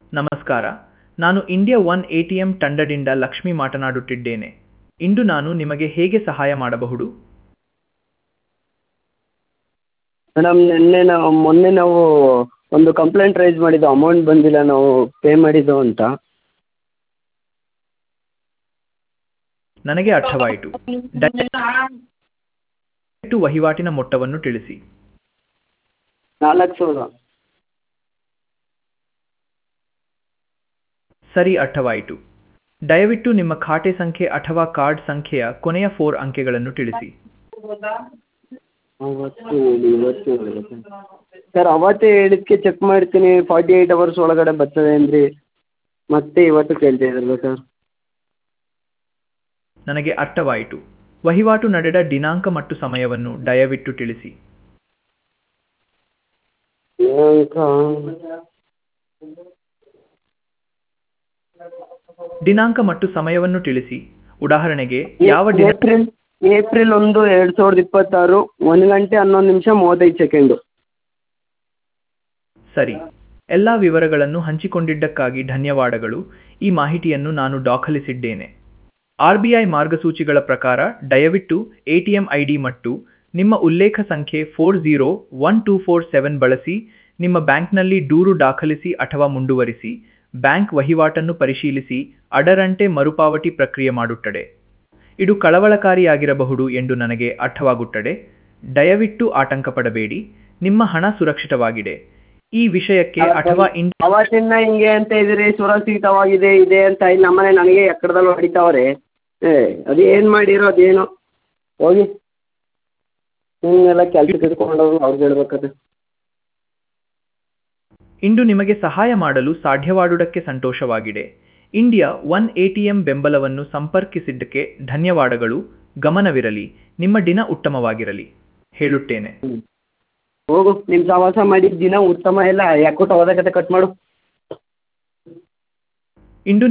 ನಮಸ್ಕಾರ ನಾನು India one A T M ತಂಡದಿಂದ ಲಕ್ಷ್ಮಿ ಮಾತನಾಡುತ್ತಿದ್ದೇನೆ ಇಂದು ನಾನು ನಿಮಗೆ ಹೇಗೆ ಸಹಾಯ ಮಾಡಬಹುದು ಮೇಡಮ್ ನಿನ್ನೆ ನಾವು ಮೊನ್ನೆ ನಾವು ಒಂದು ಕಂಪ್ಲೇಂಟ್ ರೈಸ್ ಮಾಡಿದ್ದು ಅಮೌಂಟ್ ಬಂದಿಲ್ಲ ನಾವು ಪೇ ಮಾಡಿದ್ದು ಅಂತ ನನಗೆ ಅರ್ಥವಾಯಿತು ದಯವಿಟ್ಟು ವಹಿವಾಟಿನ ಮೊತ್ತವನ್ನು ತಿಳಿಸಿ ನಾಲ್ಕು ಸಾವಿರ ಸರಿ ಅರ್ಥವಾಯಿತು ದಯವಿಟ್ಟು ನಿಮ್ಮ ಖಾತೆ ಸಂಖ್ಯೆ ಅಥವಾ ಕಾರ್ಡ್ ಸಂಖ್ಯೆಯ ಕೊನೆಯ ಫೋರ್ ಅಂಕೆಗಳನ್ನು ತಿಳಿಸಿ ಅವತ್ತು ಹೇಳಿ ಇವತ್ತು ಹೇಳಿ ಸರ್ ಅವತ್ತೇ ಹೇಳಿದ್ದಕ್ಕೆ ಚೆಕ್ ಮಾಡ್ತೀನಿ ಫಾರ್ಟಿ ಏಯ್ಟ್ ಅವರ್ಸ್ ಒಳಗಡೆ ಬರ್ತದೆ ಅಂದಿರಿ ಮತ್ತೆ ಇವತ್ತು ಕೇಳ್ತಾ ಇದ್ದೀರಲ್ಲ ಸರ್ ನನಗೆ ಅರ್ಥವಾಯಿತು ವಹಿವಾಟು ನಡೆದ ದಿನಾಂಕ ಮತ್ತು ಸಮಯವನ್ನು ದಯವಿಟ್ಟು ತಿಳಿಸಿ ದಿನಾಂಕ ದಿನಾಂಕ ಮತ್ತು ಸಮಯವನ್ನು ತಿಳಿಸಿ ಉದಾಹರಣೆಗೆ ಯಾವ ದಿನ ಏಪ್ರಿಲ್ ಏಪ್ರಿಲ್ ಒಂದು ಎರಡು ಸಾವಿರದ ಇಪ್ಪತ್ತಾರು ಒಂದು ಗಂಟೆ ಹನ್ನೊಂದು ನಿಮಿಷ ಮೂವತ್ತೈದು ಸೆಕೆಂಡು ಸರಿ ಎಲ್ಲ ವಿವರಗಳನ್ನು ಹಂಚಿಕೊಂಡಿದ್ದಕ್ಕಾಗಿ ಧನ್ಯವಾದಗಳು ಈ ಮಾಹಿತಿಯನ್ನು ನಾನು ದಾಖಲಿಸಿದ್ದೇನೆ ಆರ್ ಬಿ ಐ ಮಾರ್ಗಸೂಚಿಗಳ ಪ್ರಕಾರ ದಯವಿಟ್ಟು A T M I D ಮತ್ತು ನಿಮ್ಮ ಉಲ್ಲೇಖ ಸಂಖ್ಯೆ four zero one two four seven ಬಳಸಿ ನಿಮ್ಮ ಬ್ಯಾಂಕ್ನಲ್ಲಿ ದೂರು ದಾಖಲಿಸಿ ಅಥವಾ ಮುಂದುವರಿಸಿ ಬ್ಯಾಂಕ್ ವಹಿವಾಟನ್ನು ಪರಿಶೀಲಿಸಿ ಅದರಂತೆ ಮರುಪಾವತಿ ಪ್ರಕ್ರಿಯೆ ಮಾಡುತ್ತದೆ ಇದು ಕಳವಳಕಾರಿಯಾಗಿರಬಹುದು ಎಂದು ನನಗೆ ಅರ್ಥವಾಗುತ್ತದೆ ದಯವಿಟ್ಟು ಆತಂಕ ಪಡಬೇಡಿ ನಿಮ್ಮ ಹಣ ಸುರಕ್ಷಿತವಾಗಿದೆ ಈ ವಿಷಯಕ್ಕೆ ಅಥವಾ ಇನ್ ಅವತ್ತಿಂದ ಹಿಂಗೆ ಅಂತ ಇದ್ದೀರಿ ಸುರಕ್ಷಿತವಾಗಿದೆ ಇದೆ ಅಂತ ಇಲ್ಲಿ ನಮ್ಮನೆ ನನಗೆ ಎಕ್ಕಡದಲ್ಲಿ ಹೊಡಿತಾವ್ರೆ ಏ ಅದು ಏನು ಮಾಡಿರೋ ಅದೇನೋ ಹೋಗಿ ಹಿಂಗೆಲ್ಲ ಕೆಲ್ಸಕ್ಕೆ ಇಟ್ಕೊಂಡವ್ರು ಅವ್ರಿಗೆ ಹೇಳ್ಬೇಕದು ಇಂದು ನಿಮಗೆ ಸಹಾಯ ಮಾಡಲು ಸಾಧ್ಯವಾದುದಕ್ಕೆ ಸಂತೋಷವಾಗಿದೆ ಇಂಡಿಯಾ ಒನ್ ಎಟಿಎಂ ಬೆಂಬಲವನ್ನು ಸಂಪರ್ಕಿಸಿದ್ದಕ್ಕೆ ಧನ್ಯವಾದಗಳು ಗಮನವಿರಲಿ ನಿಮ್ಮ ದಿನ ಉತ್ತಮವಾಗಿರಲಿ ಹೇಳುತ್ತೇನೆ ಹ್ಞೂ ಹೋಗು ನಿಮ್ಮ ಸಹವಾಸ ಮಾಡಿದ ದಿನ ಉತ್ತಮ ಎಲ್ಲ ಯಾಕೋಟ ಹೋದ ಕತೆ ಕಟ್ ಮಾಡು ಇಂದು